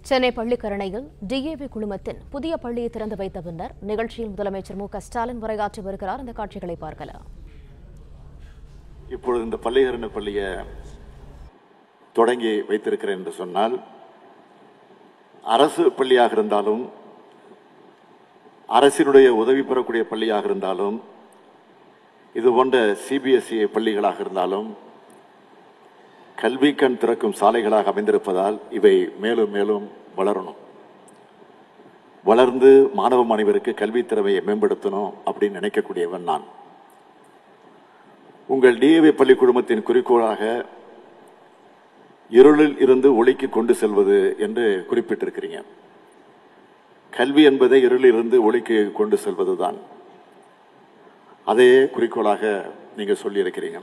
Chennai பள்ளிக்கரணையில் DAV குழுமத்தின் புதிய பள்ளியை திறந்து வைத்த பின்னர் நிகழ்ச்சியில் முதலமைச்சர் மு க ஸ்டாலின் உரையாற்றி வருகிறார் இந்த காட்சிகளை பார்க்கலாம் இப்பொழுது இந்த பள்ளிகரண பள்ளியை தொடங்கி வைத்திருக்கிறேன் என்று சொன்னால் அரசு பள்ளியாக இருந்தாலும் அரசினுடைய உதவி பெறக்கூடிய பள்ளியாக இருந்தாலும் இது போன்ற சிபிஎஸ்இ பள்ளிகளாக இருந்தாலும் கல்வி கண் திறக்கும் சாலைகளாக அமைந்திருப்பதால் இவை மேலும் மேலும் வளரணும் வளர்ந்து மாணவ மாணவருக்கு கல்வி திறமையை மேம்படுத்தணும் அப்படின்னு நினைக்கக்கூடியவன் நான் உங்கள் டிஏவி பள்ளி குழுமத்தின் குறிக்கோளாக இருளில் இருந்து ஒளிக்கு கொண்டு செல்வது என்று குறிப்பிட்டிருக்கிறீங்க கல்வி என்பதை இருளில் இருந்து ஒளிக்கு கொண்டு செல்வதுதான் அதே குறிக்கோளாக நீங்க சொல்லியிருக்கிறீங்க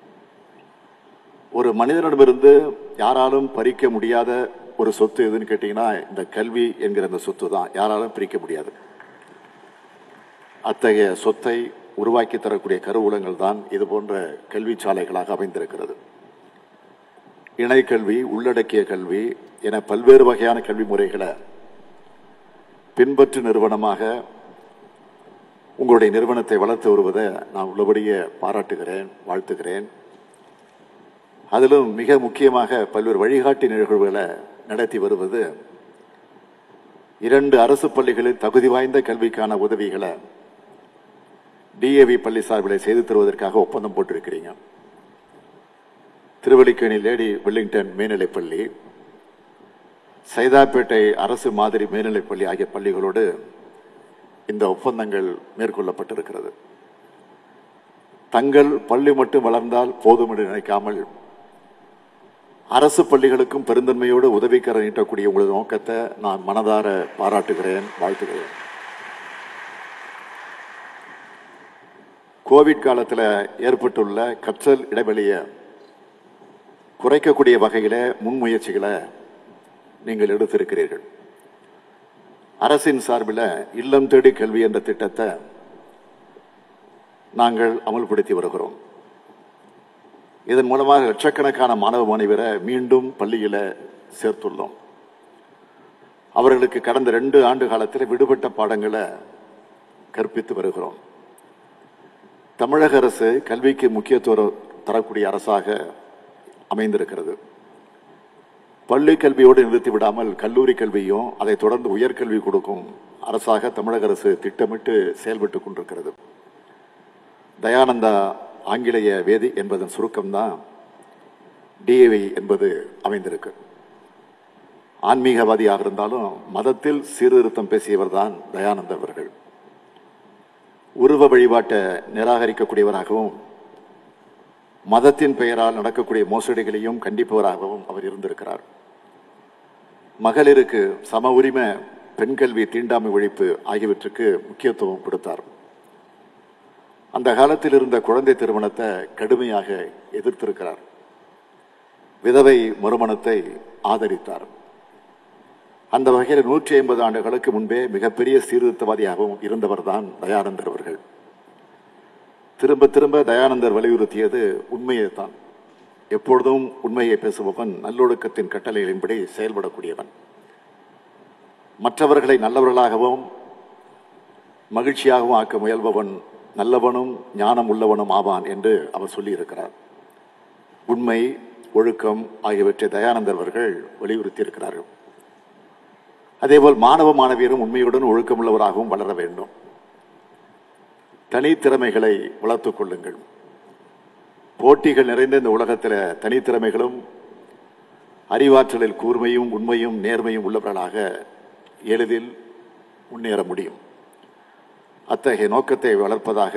ஒரு மனிதனிடமிருந்து யாராலும் பறிக்க முடியாத ஒரு சொத்து எதுன்னு கேட்டீங்கன்னா இந்த கல்வி என்கிற அந்த சொத்து தான் யாராலும் பிரிக்க முடியாது அத்தகைய சொத்தை உருவாக்கி தரக்கூடிய கருவூலங்கள் தான் இது போன்ற கல்வி சாலைகளாக அமைந்திருக்கிறது இணைக்கல்வி உள்ளடக்கிய கல்வி என பல்வேறு வகையான கல்வி முறைகளை பின்பற்று நிறுவனமாக உங்களுடைய நிறுவனத்தை வளர்த்து வருவதை நான் உள்ளபடியே பாராட்டுகிறேன் வாழ்த்துகிறேன் அதிலும் மிக முக்கியமாக பல்வேறு வழிகாட்டி நிகழ்வுகளை நடத்தி வருவது இரண்டு அரசு பள்ளிகளில் தகுதி வாய்ந்த கல்விக்கான உதவிகளை டிஏவி பள்ளி சார்பில் செய்து தருவதற்காக ஒப்பந்தம் போட்டிருக்கிறீங்க திருவல்லிக்கேணி லேடி வெல்லிங்டன் மேல்நிலைப்பள்ளி சைதாப்பேட்டை அரசு மாதிரி மேல்நிலைப்பள்ளி ஆகிய பள்ளிகளோடு இந்த ஒப்பந்தங்கள் மேற்கொள்ளப்பட்டிருக்கிறது தங்கள் பள்ளி மட்டும் வளர்ந்தால் போதும் என்று நினைக்காமல் அரசு பள்ளிகளுக்கும் பெருந்தன்மையோடு உதவிக்கர நீட்டக்கூடிய உங்களது நோக்கத்தை நான் மனதார பாராட்டுகிறேன் வாழ்த்துகிறேன் கோவிட் காலத்தில் ஏற்பட்டுள்ள கற்றல் இடைவெளியை குறைக்கக்கூடிய வகையில முன்முயற்சிகளை நீங்கள் எடுத்திருக்கிறீர்கள் அரசின் சார்பில் இல்லம் தேடி கல்வி என்ற திட்டத்தை நாங்கள் அமல்படுத்தி வருகிறோம் இதன் மூலமாக லட்சக்கணக்கான மாணவ மாணவரை மீண்டும் பள்ளியில சேர்த்துள்ளோம் அவர்களுக்கு கடந்த ரெண்டு ஆண்டு காலத்தில் விடுபட்ட பாடங்களை கற்பித்து வருகிறோம் தமிழக அரசு கல்விக்கு முக்கியத்துவம் தரக்கூடிய அரசாக அமைந்திருக்கிறது பள்ளி கல்வியோடு நிறுத்தி விடாமல் கல்லூரி கல்வியும் அதை தொடர்ந்து உயர்கல்வி கொடுக்கும் அரசாக தமிழக அரசு திட்டமிட்டு செயல்பட்டு கொண்டிருக்கிறது தயானந்தா ஆங்கிலேய வேதி என்பதன் சுருக்கம்தான் டிஏவி என்பது அமைந்திருக்கு ஆன்மீகவாதியாக இருந்தாலும் மதத்தில் சீர்திருத்தம் பேசியவர் தான் தயானந்தர் அவர்கள் உருவ வழிபாட்டை நிராகரிக்கக்கூடியவராகவும் மதத்தின் பெயரால் நடக்கக்கூடிய மோசடிகளையும் கண்டிப்பவராகவும் அவர் இருந்திருக்கிறார் மகளிருக்கு சம உரிமை பெண் கல்வி தீண்டாமை ஒழிப்பு ஆகியவற்றுக்கு முக்கியத்துவம் கொடுத்தார் அந்த காலத்தில் இருந்த குழந்தை திருமணத்தை கடுமையாக எதிர்த்திருக்கிறார் விதவை மறுமணத்தை ஆதரித்தார் அந்த வகையில் நூற்றி ஐம்பது ஆண்டுகளுக்கு முன்பே மிகப்பெரிய சீர்திருத்தவாதியாகவும் இருந்தவர் தான் தயானந்தர் அவர்கள் திரும்ப திரும்ப தயானந்தர் வலியுறுத்தியது உண்மையை தான் எப்பொழுதும் உண்மையை பேசுபவன் நல்லொழுக்கத்தின் கட்டளைகளின்படி செயல்படக்கூடியவன் மற்றவர்களை நல்லவர்களாகவும் மகிழ்ச்சியாகவும் ஆக்க முயல்பவன் நல்லவனும் ஞானம் உள்ளவனும் ஆவான் என்று அவர் சொல்லியிருக்கிறார் உண்மை ஒழுக்கம் ஆகியவற்றை தயானந்தர் அவர்கள் வலியுறுத்தி இருக்கிறார்கள் அதேபோல் மாணவ மாணவியரும் உண்மையுடன் ஒழுக்கமுள்ளவராகவும் வளர வேண்டும் தனித்திறமைகளை வளர்த்துக் கொள்ளுங்கள் போட்டிகள் நிறைந்த இந்த உலகத்தில் தனித்திறமைகளும் அறிவாற்றலில் கூர்மையும் உண்மையும் நேர்மையும் உள்ளவர்களாக எளிதில் முன்னேற முடியும் அத்தகைய நோக்கத்தை வளர்ப்பதாக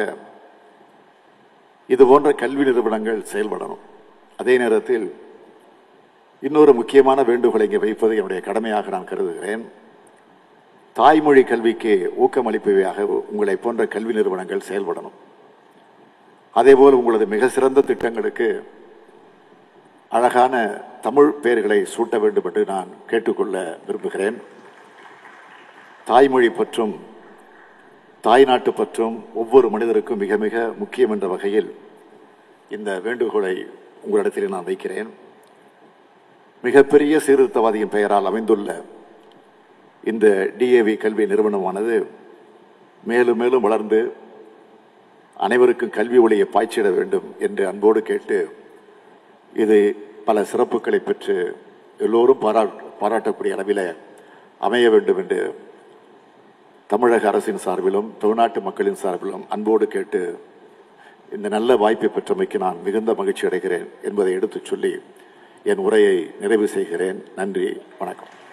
இது போன்ற கல்வி நிறுவனங்கள் செயல்படணும் அதே நேரத்தில் இன்னொரு முக்கியமான வேண்டுகோளை இங்கே வைப்பது என்னுடைய கடமையாக நான் கருதுகிறேன் தாய்மொழி கல்விக்கு ஊக்கமளிப்பவையாக உங்களை போன்ற கல்வி நிறுவனங்கள் செயல்படணும் அதேபோல் உங்களது மிக சிறந்த திட்டங்களுக்கு அழகான தமிழ் பெயர்களை சூட்ட வேண்டும் என்று நான் கேட்டுக்கொள்ள விரும்புகிறேன் தாய்மொழி பற்றும் தாய்நாட்டு பற்றும் ஒவ்வொரு மனிதருக்கும் மிக மிக முக்கியம் என்ற வகையில் இந்த வேண்டுகோளை உங்களிடத்தில் நான் வைக்கிறேன் மிகப்பெரிய சீர்திருத்தவாதியின் பெயரால் அமைந்துள்ள இந்த டிஏவி கல்வி நிறுவனமானது மேலும் மேலும் வளர்ந்து அனைவருக்கும் கல்வி ஒளியை பாய்ச்சிட வேண்டும் என்று அன்போடு கேட்டு இது பல சிறப்புகளை பெற்று எல்லோரும் பாராட் பாராட்டக்கூடிய அளவில் அமைய வேண்டும் என்று தமிழக அரசின் சார்பிலும் தமிழ்நாட்டு மக்களின் சார்பிலும் அன்போடு கேட்டு இந்த நல்ல வாய்ப்பை பெற்றமைக்கு நான் மிகுந்த மகிழ்ச்சி அடைகிறேன் என்பதை எடுத்துச் சொல்லி என் உரையை நிறைவு செய்கிறேன் நன்றி வணக்கம்